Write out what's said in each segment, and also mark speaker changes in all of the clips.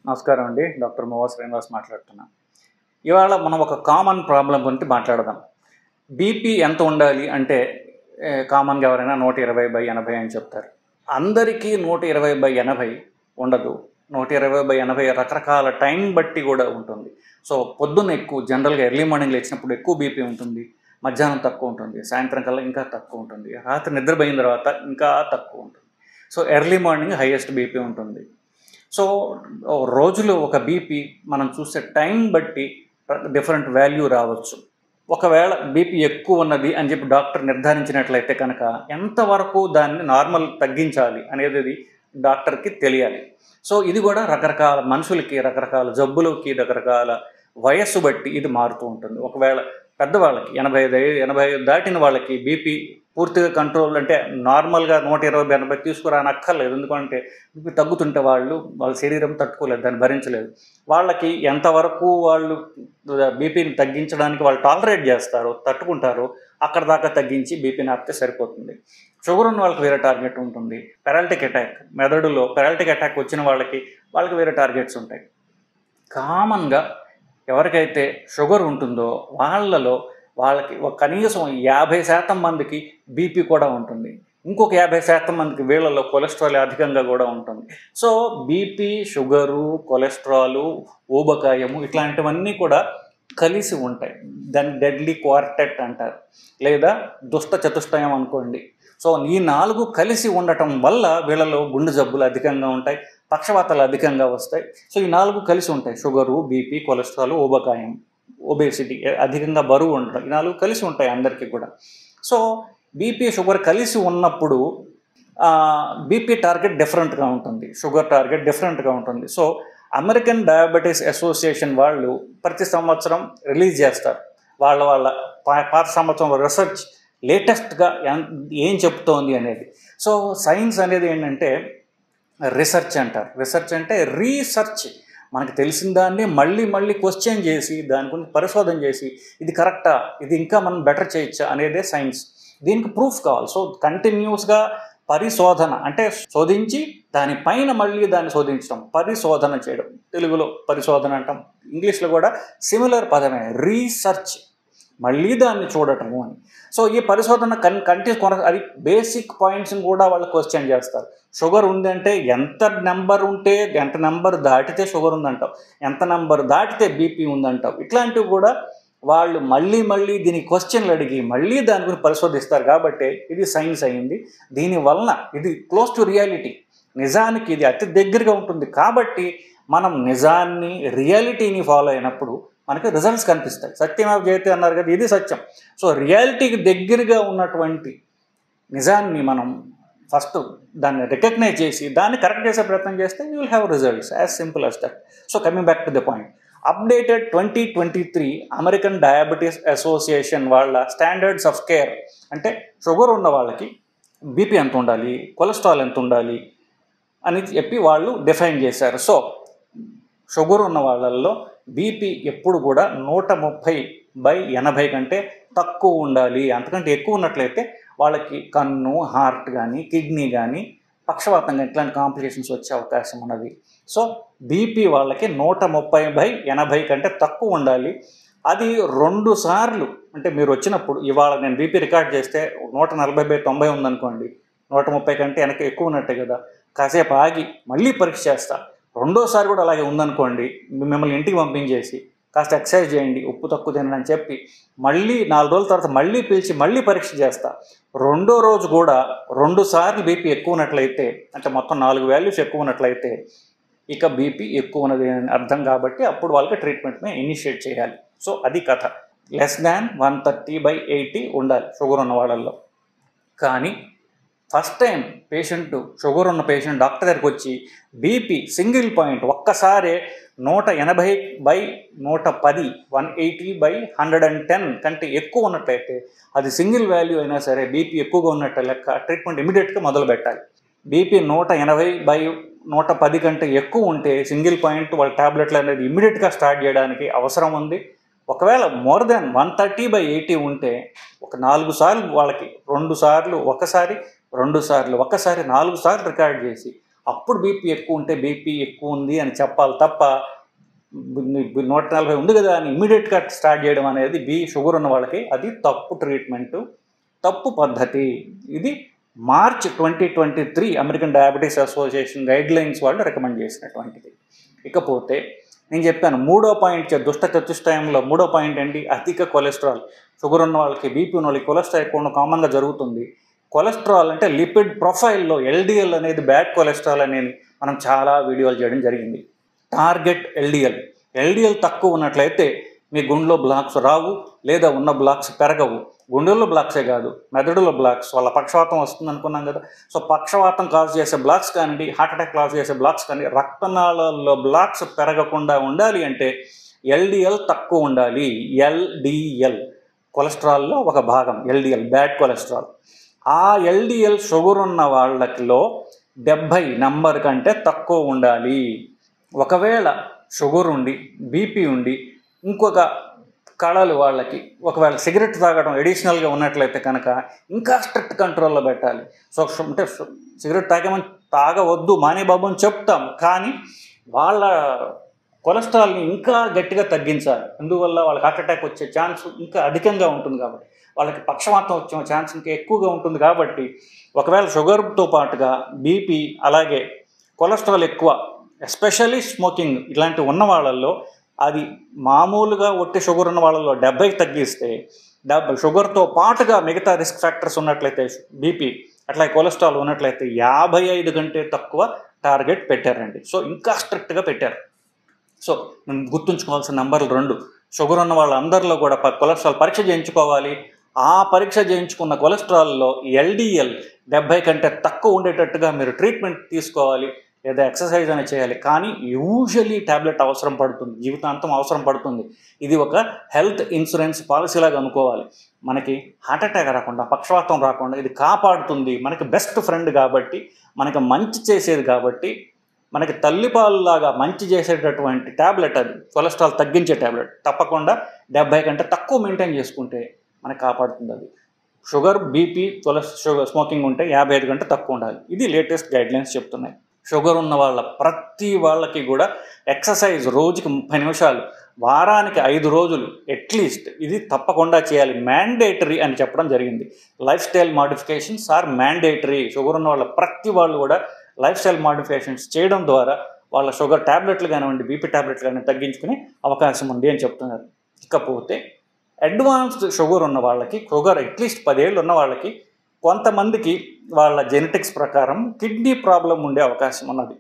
Speaker 1: నమస్కారం అండి డాక్టర్ మోవా శ్రీనివాస్ మాట్లాడుతున్నా ఇవాళ మనం ఒక కామన్ ప్రాబ్లం గురించి మాట్లాడదాం బీపీ ఎంత ఉండాలి అంటే ఏ, కామన్గా ఎవరైనా నూట ఇరవై బై ఎనభై అని చెప్తారు అందరికీ నూట ఇరవై బై ఎనభై ఉండదు నూట ఇరవై బై ఎనభై రకరకాల టైం బట్టి కూడా ఉంటుంది సో పొద్దున్న ఎక్కువ జనరల్గా ఎర్లీ మార్నింగ్ లేచినప్పుడు ఎక్కువ బీపీ ఉంటుంది మధ్యాహ్నం తక్కువ ఉంటుంది సాయంత్రం కల్లా ఇంకా తక్కువ ఉంటుంది రాత్రి నిద్రపోయిన తర్వాత ఇంకా తక్కువ ఉంటుంది so early morning highest BP ఉంటుంది సో ఓ రోజులో ఒక బీపీ మనం చూసే టైం బట్టి డిఫరెంట్ వాల్యూ రావచ్చు ఒకవేళ బీపీ ఎక్కువ ఉన్నది అని చెప్పి డాక్టర్ నిర్ధారించినట్లయితే కనుక ఎంతవరకు దాన్ని నార్మల్ తగ్గించాలి అనేది డాక్టర్కి తెలియాలి సో ఇది కూడా రకరకాల మనుషులకి రకరకాల జబ్బులకి రకరకాల వయస్సు బట్టి ఇది మారుతూ ఉంటుంది ఒకవేళ పెద్దవాళ్ళకి ఎనభై ఐదు ఎనభై ఐదు దాటిన వాళ్ళకి బీపీ పూర్తిగా కంట్రోల్ అంటే నార్మల్గా నూట ఇరవై ఎనభై తీసుకురానక్కర్లేదు ఎందుకంటే బీపీ తగ్గుతుంటే వాళ్ళు వాళ్ళ శరీరం తట్టుకోలేదు దాన్ని భరించలేదు వాళ్ళకి ఎంతవరకు వాళ్ళు బీపీని తగ్గించడానికి వాళ్ళు టాలరేట్ చేస్తారో తట్టుకుంటారో అక్కడ దాకా తగ్గించి బీపీని ఆపితే సరిపోతుంది షుగర్ ఉన్న వాళ్ళకి వేరే టార్గెట్ ఉంటుంది పెరాలిటిక్ అటాక్ మెదడులో పెరాలిటిక్ అటాక్ వచ్చిన వాళ్ళకి వాళ్ళకి వేరే టార్గెట్స్ ఉంటాయి కామన్గా ఎవరికైతే షుగర్ ఉంటుందో వాళ్ళలో వాళ్ళకి ఒక కనీసం యాభై శాతం మందికి బీపీ కూడా ఉంటుంది ఇంకొక యాభై శాతం మందికి వీళ్ళలో కొలెస్ట్రాల్ అధికంగా కూడా ఉంటుంది సో బీపీ షుగరు కొలెస్ట్రాలు ఊబకాయము ఇట్లాంటివన్నీ కూడా కలిసి ఉంటాయి దాన్ని డెడ్లీ క్వార్టెట్ అంటారు లేదా దుష్ట చతుష్టయం అనుకోండి సో ఈ నాలుగు కలిసి ఉండటం వల్ల వీళ్ళలో గుండె జబ్బులు అధికంగా ఉంటాయి పక్షవాతాలు అధికంగా వస్తాయి సో ఈ నాలుగు కలిసి ఉంటాయి షుగరు బీపీ కొలెస్ట్రాల్ ఊబకాయం ఒబేసిటీ అధికంగా బరువు ఉండడం ఈ నాలుగు కలిసి ఉంటాయి అందరికీ కూడా సో బీపీ షుగర్ కలిసి ఉన్నప్పుడు బీపీ టార్గెట్ డిఫరెంట్గా ఉంటుంది షుగర్ టార్గెట్ డిఫరెంట్గా ఉంటుంది సో అమెరికన్ డయాబెటీస్ అసోసియేషన్ వాళ్ళు ప్రతి సంవత్సరం రిలీజ్ చేస్తారు వాళ్ళ వాళ్ళ పా- పాత సంవత్సరం రీసెర్చ్ లేటెస్ట్గా ఏం చెప్తోంది అనేది సో సైన్స్ అనేది ఏంటంటే రీసెర్చ్ అంటారు రీసెర్చ్ అంటే రీసెర్చ్ మనకు తెలిసిన దాన్ని మళ్ళీ మళ్ళీ క్వశ్చన్ చేసి దాని గురించి పరిశోధన చేసి ఇది కరెక్టా ఇది ఇంకా మనం బెటర్ చేయొచ్చా అనేదే సైన్స్ దీనికి ప్రూఫ్ కావాలి సో కంటిన్యూస్గా పరిశోధన అంటే శోధించి దానిపైన మళ్ళీ దాన్ని శోధించడం పరిశోధన చేయడం తెలుగులో పరిశోధన అంటాం ఇంగ్లీష్లో కూడా సిమిలర్ పదమే రీసెర్చ్ మళ్ళీ దాన్ని చూడటము అని సో ఈ పరిశోధన కన్ కంటి కొన అది బేసిక్ పాయింట్స్ని కూడా వాళ్ళు క్వశ్చన్ చేస్తారు షుగర్ ఉందంటే ఎంత నెంబర్ ఉంటే ఎంత నెంబర్ దాటితే షుగర్ ఉందంటావు ఎంత నెంబర్ దాటితే బీపీ ఉందంటావు ఇట్లాంటివి కూడా వాళ్ళు మళ్ళీ మళ్ళీ దీనికి క్వశ్చన్లు అడిగి మళ్ళీ దాని గురించి పరిశోధిస్తారు కాబట్టి ఇది సైన్స్ అయింది దీని వలన ఇది క్లోజ్ టు రియాలిటీ నిజానికి ఇది అతి దగ్గరగా ఉంటుంది కాబట్టి మనం నిజాన్ని రియాలిటీని ఫాలో అయినప్పుడు మనకి రిజల్ట్స్ కనిపిస్తాయి సత్యమేవ జయతే అన్నారు కదా ఇది సత్యం సో రియాలిటీకి దగ్గరగా ఉన్నటువంటి నిజాన్ని మనం ఫస్ట్ దాన్ని రికగ్నైజ్ చేసి దాన్ని కరెక్ట్ చేసే ప్రయత్నం చేస్తే you will have results as simple as that so coming back to the point updated twenty twenty three American Diabetes Association వాళ్ళ స్టాండర్డ్స్ ఆఫ్ కేర్ అంటే షుగర్ ఉన్న వాళ్ళకి బీపీ ఎంత ఉండాలి కొలెస్ట్రాల్ ఎంత ఉండాలి అని చెప్పి వాళ్ళు డిఫైన్ చేశారు సో షుగర్ ఉన్న వాళ్ళల్లో బీపీ ఎప్పుడు కూడా నూట ముప్పై బై ఎనభై కంటే తక్కువ ఉండాలి అంతకంటే ఎక్కువ ఉన్నట్లయితే వాళ్ళకి కన్ను హార్ట్ కానీ కిడ్నీ కానీ పక్షవాతం కానీ ఇట్లాంటి కాంప్లికేషన్స్ వచ్చే అవకాశం ఉన్నది సో బీపీ వాళ్ళకి నూట ముప్పై బై ఎనభై కంటే తక్కువ ఉండాలి అది రెండు సార్లు అంటే మీరు వచ్చినప్పుడు ఇవాళ నేను బీపీ రికార్డ్ చేస్తే నూట నలభై బై తొంభై ఉందనుకోండి నూట ముప్పై కంటే వెనక ఎక్కువ ఉన్నట్టే కదా కాసేపు ఆగి మళ్ళీ పరీక్ష చేస్తా రెండోసారి కూడా అలాగే ఉందనుకోండి మిమ్మల్ని ఇంటికి పంపించేసి కాస్త ఎక్సర్సైజ్ చేయండి ఉప్పు తక్కువ తినండి అని చెప్పి మళ్ళీ నాలుగు రోజుల తర్వాత మళ్ళీ పిలిచి మళ్ళీ పరీక్ష చేస్తా రెండో రోజు కూడా రెండు సార్లు బీపీ ఎక్కువ ఉన్నట్లయితే అంటే మొత్తం నాలుగు వాల్యూస్ ఎక్కువ ఉన్నట్లయితే ఇక బీపీ ఎక్కువ ఉన్నది అని అర్థం కాబట్టి అప్పుడు వాళ్ళకి ట్రీట్మెంట్ని ఇనిషియేట్ చేయాలి సో అది కథ less than one thirty by eighty ఉండాలి షుగర్ ఉన్న వాళ్ళల్లో కానీ ఫస్ట్ టైం పేషెంట్ షుగర్ ఉన్న పేషెంట్ డాక్టర్ దగ్గరికి వచ్చి బీపీ సింగిల్ పాయింట్ ఒక్కసారే నూట ఎనభై బై నూట పది one eighty by hundred and ten కంటే ఎక్కువ ఉన్నట్లయితే అది సింగిల్ వాల్యూ అయినా సరే బీపీ ఎక్కువగా ఉన్నట్టు లెక్క ట్రీట్మెంట్ ఇమీడియట్గా మొదలు పెట్టాలి బీపీ నూట ఎనభై బై నూట పది కంటే ఎక్కువ ఉంటే సింగిల్ పాయింట్ వాళ్ళ ట్యాబ్లెట్లు అనేది ఇమీడియట్గా స్టార్ట్ చేయడానికి అవసరం ఉంది ఒకవేళ more than one thirty by eighty ఉంటే ఒక నాలుగు సార్లు వాళ్ళకి రెండు సార్లు ఒకసారి రెండు సార్లు ఒకసారి నాలుగు సార్లు రికార్డ్ చేసి అప్పుడు బీపీ ఎక్కువ ఉంటే బీపీ ఎక్కువ ఉంది అని చెప్పాలి తప్ప బి- నూట నలభై ఉంది కదా అని ఇమీడియట్గా స్టార్ట్ చేయడం అనేది బీ షుగర్ ఉన్న వాళ్ళకి అది తప్పు ట్రీట్మెంట్ తప్పు పద్ధతి ఇది March twenty twenty three American Diabetes Association guidelines వాళ్ళు రికమెండ్ చేసినటువంటిది ఇకపోతే నేను చెప్పాను మూడో పాయింట్ చె- దుష్ట చతుష్టయంలో మూడో పాయింట్ ఏంటి అధిక కొలెస్ట్రాల్ షుగర్ ఉన్న వాళ్ళకి బీపీ ఉన్న వాళ్ళకి కొలెస్ట్రాల్ ఎక్కువ కామన్గా జరుగుతుంది కొలెస్ట్రాల్ అంటే లిపిడ్ ప్రొఫైల్లో ఎల్డిఎల్ అనేది బ్యాడ్ కొలెస్ట్రాల్ అనేది మనం చాలా వీడియోలు చేయడం జరిగింది టార్గెట్ ఎల్డిఎల్ ఎల్డిఎల్ తక్కువ ఉన్నట్లయితే మీ గుండెలో బ్లాక్స్ రావు లేదా ఉన్న బ్లాక్స్ పెరగవు గుండెల్లో బ్లాక్సే కాదు మెదడులో బ్లాక్స్ వాళ్ళ పక్షవాతం వస్తుంది అనుకున్నాం కదా సో పక్షవాతం కాజ్ చేసే బ్లాక్స్ కానివ్వండి హార్ట్ అటాక్ కాజ్ చేసే బ్లాక్స్ కానీ రక్తనాళాల్లో బ్లాక్స్ పెరగకుండా ఉండాలి అంటే ఎల్డిఎల్ తక్కువ ఉండాలి ఎల్డిఎల్ కొలెస్ట్రాల్లో ఒక భాగం ఎల్డిఎల్ బ్యాడ్ కొలెస్ట్రాల్ ఆ ఎల్డిఎల్ షుగర్ ఉన్న వాళ్ళకిలో డెబ్భై నంబర్ కంటే తక్కువ ఉండాలి ఒకవేళ షుగర్ ఉండి బీపీ ఉండి ఇంకొక కళలు వాళ్ళకి ఒకవేళ సిగరెట్ తాగడం ఎడిషనల్గా ఉన్నట్లయితే కనుక ఇంకా స్ట్రిక్ట్ కంట్రోల్లో పెట్టాలి సో షు- అంటే షు- సిగరెట్ తాగమని తాగవద్దు మానే బాబు అని చెప్తాం కానీ వాళ్ళ కొలెస్ట్రాల్ని ఇంకా గట్టిగా తగ్గించాలి అందువల్ల వాళ్ళకి హార్ట్ అటాక్ వచ్చే ఛాన్స్ ఇంకా అధికంగా ఉంటుంది కాబట్టి వాళ్ళకి పక్షవాతం వచ్చే ఛాన్స్ ఇంకా ఎక్కువగా ఉంటుంది కాబట్టి ఒకవేళ షుగర్తో పాటుగా బీపీ అలాగే కొలెస్ట్రాల్ ఎక్కువ ఎస్పెషల్లీ స్మోకింగ్ ఇలాంటివి ఉన్న వాళ్ళల్లో అది మామూలుగా ఒట్టి షుగర్ ఉన్న వాళ్ళలో డెబ్బైకి తగ్గిస్తే డెబ్బై షుగర్తో పాటుగా మిగతా రిస్క్ ఫ్యాక్టర్స్ ఉన్నట్లయితే బీపీ అట్లా కొలెస్ట్రాల్ ఉన్నట్లయితే యాభై ఐదు కంటే తక్కువ టార్గెట్ పెట్టారండి సో ఇంకా స్ట్రిక్ట్గా పెట్టారు సో మనం గుర్తుంచుకోవాల్సిన నంబర్లు రెండు షుగర్ ఉన్న వాళ్ళందరిలో కూడా ప- కొలెస్ట్రాల్ పరీక్ష చేయించుకోవాలి ఆ పరీక్ష చేయించుకున్న కొలెస్ట్రాల్లో ఎల్డిఎల్ డెబ్బై కంటే తక్కువ ఉండేటట్టుగా మీరు ట్రీట్మెంట్ తీసుకోవాలి లేదా ఎక్సర్సైజ్ అనేది చేయాలి కానీ యూజువలీ ట్యాబ్లెట్ అవసరం పడుతుంది జీవితాంతం అవసరం పడుతుంది ఇది ఒక హెల్త్ ఇన్సూరెన్స్ పాలసీలాగా అనుకోవాలి మనకి హార్ట్ అటాక్ రాకుండా పక్షవాతం రాకుండా ఇది కాపాడుతుంది మనకి బెస్ట్ ఫ్రెండ్ కాబట్టి మనకి మంచి చేసేది కాబట్టి మనకి తల్లిపాలులాగా మంచి చేసేటటువంటి ట్యాబ్లెట్ అది కొలెస్ట్రాల్ తగ్గించే ట్యాబ్లెట్ తప్పకుండా డెబ్బై కంటే తక్కువ మెయింటైన్ చేసుకుంటే మనకి కాపాడుతుంది అది షుగర్ బీపీ కొలెస్ షుగర్ స్మోకింగ్ ఉంటే యాభై ఐదు కంటే తక్కువ ఉండాలి ఇది లేటెస్ట్ గైడ్లైన్స్ చెప్తున్నాయి షుగర్ ఉన్న వాళ్ళ ప్రతి వాళ్ళకి కూడా ఎక్సర్సైజ్ రోజుకి ముప్పై నిమిషాలు వారానికి ఐదు రోజులు అట్లీస్ట్ ఇది తప్పకుండా చేయాలి మ్యాండేటరీ అని చెప్పడం జరిగింది lifestyle modifications are mandatory sugar ఉన్న వాళ్ళ ప్రతి వాళ్ళు కూడా లైఫ్ స్టైల్ మాడిఫికేషన్స్ చేయడం ద్వారా వాళ్ళ షుగర్ ట్యాబ్లెట్లు కానివ్వండి బీపీ ట్యాబ్లెట్లు కానీ తగ్గించుకునే అవకాశం ఉంది అని చెప్తున్నారు ఇకపోతే అడ్వాన్స్డ్ షుగర్ ఉన్న వాళ్ళకి షుగర్ అట్లీస్ట్ పదేళ్ళు ఉన్న వాళ్ళకి కొంతమందికి వాళ్ళ జెనెటిక్స్ ప్రకారం కిడ్నీ ప్రాబ్లం ఉండే అవకాశం ఉన్నది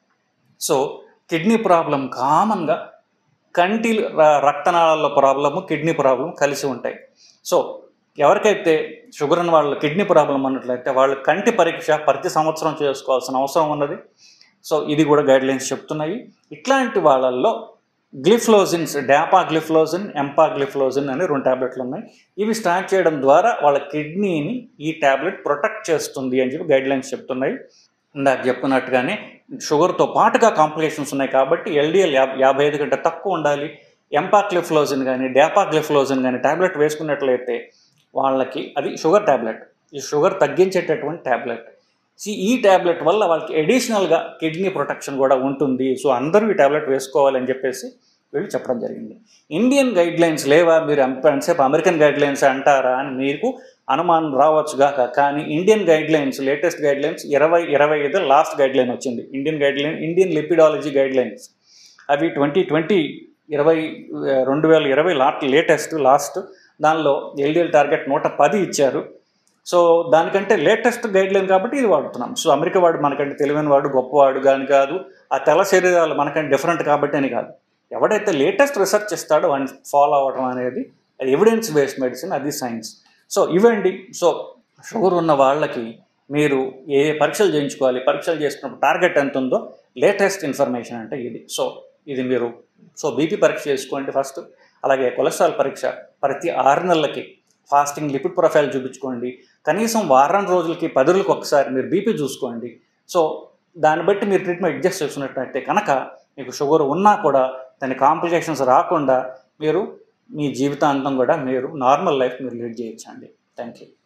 Speaker 1: సో కిడ్నీ ప్రాబ్లం కామన్గా కంటి ర- రక్తనాళాల్లో ప్రాబ్లము కిడ్నీ ప్రాబ్లం కలిసి ఉంటాయి సో ఎవరికైతే షుగర్ ఉన్న వాళ్ళ కిడ్నీ ప్రాబ్లం అన్నట్లయితే వాళ్ళు కంటి పరీక్ష ప్రతి సంవత్సరం చేసుకోవాల్సిన అవసరం ఉన్నది సో ఇది కూడా గైడ్లైన్స్ చెప్తున్నాయి ఇట్లాంటి వాళ్ళల్లో గ్లిఫ్లోజిన్స్ డాపా గ్లిఫ్లోజిన్ ఎంపా గ్లిఫ్లోజిన్ అని రెండు ట్యాబ్లెట్లు ఉన్నాయి ఇవి స్టార్ట్ చేయడం ద్వారా వాళ్ళ కిడ్నీని ఈ ట్యాబ్లెట్ ప్రొటెక్ట్ చేస్తుంది అని చెప్పి గైడ్లైన్స్ చెప్తున్నాయి ఇందాక చెప్పుకున్నట్టుగానే షుగర్తో పాటుగా కాంప్లికేషన్స్ ఉన్నాయి కాబట్టి ఎల్డిఎల్ యాభై యాభై ఐదు కంటే తక్కువ ఉండాలి ఎంపాక్లిఫ్లోజిన్ కానీ డాపాక్లిఫ్లోజిన్ కానీ ట్యాబ్లెట్ వేసుకున్నట్లయితే వాళ్ళకి అది షుగర్ ట్యాబ్లెట్ ఈ షుగర్ తగ్గించేటటువంటి ట్యాబ్లెట్ ఈ- ఈ ట్యాబ్లెట్ వల్ల వాళ్ళకి అడిషనల్గా కిడ్నీ ప్రొటెక్షన్ కూడా ఉంటుంది సో అందరూ ఈ ట్యాబ్లెట్ వేసుకోవాలని చెప్పేసి వీళ్ళు చెప్పడం జరిగింది ఇండియన్ గైడ్ లైన్స్ లేవా మీరు ఎంతసేపు అమెరికన్ గైడ్ లైన్స్ అంటారా అని మీకు అనుమానం రావచ్చుగాక కానీ Indian guidelines latest guidelines ఇరవై ఇరవై ఐదు లాస్ట్ గైడ్ లైన్ వచ్చింది Indian guideline Indian lipidology guidelines అవి ట్వంటీ ట్వంటీ ఇరవై ఆ, రెండు వేల ఇరవై లాస్ట్ లేటెస్ట్ లాస్ట్ దానిలో ఎల్డిఎల్ టార్గెట్ నూట పది ఇచ్చారు సో దానికంటే లేటెస్ట్ గైడ్ లైన్ కాబట్టి ఇది వాడుతున్నాం సో అమెరికా వాడు మనకంటే తెలివైన వాడు గొప్పవాడు కానీ కాదు ఆ తెల్ల శరీరాలు మనకంటే డిఫరెంట్ కాబట్టి అని కాదు ఎవడైతే లేటెస్ట్ రీసెర్చ్ ఇస్తాడో వాడిని ఫాలో అవ్వడం అనేది అది ఎవిడెన్స్ బేస్డ్ మెడిసిన్ అది సైన్స్ సో ఇవండి సో షుగర్ ఉన్న వాళ్ళకి మీరు ఏ ఏ పరీక్షలు చేయించుకోవాలి పరీక్షలు చేసుకున్నప్పుడు టార్గెట్ ఎంత ఉందో లేటెస్ట్ ఇన్ఫర్మేషన్ అంటే ఇది సో ఇది మీరు సో బీపీ పరీక్ష చేసుకోండి ఫస్ట్ అలాగే కొలెస్ట్రాల్ పరీక్ష ప్రతి ఆరు నెలలకి ఫాస్టింగ్ లిపిడ్ ప్రొఫైల్ చూపించుకోండి కనీసం వారం రోజులకి పది రోజులకి ఒకసారి మీరు బీపీ చూసుకోండి సో దాన్ని బట్టి మీరు ట్రీట్మెంట్ అడ్జస్ట్ చేసుకున్నట్టయితే కనుక మీకు షుగర్ ఉన్నా కూడా దాని కాంప్లికేషన్స్ రాకుండా మీరు మీ జీవితాంతం కూడా మీరు నార్మల్ లైఫ్ మీరు లీడ్ చేయొచ్చండి థ్యాంక్ యూ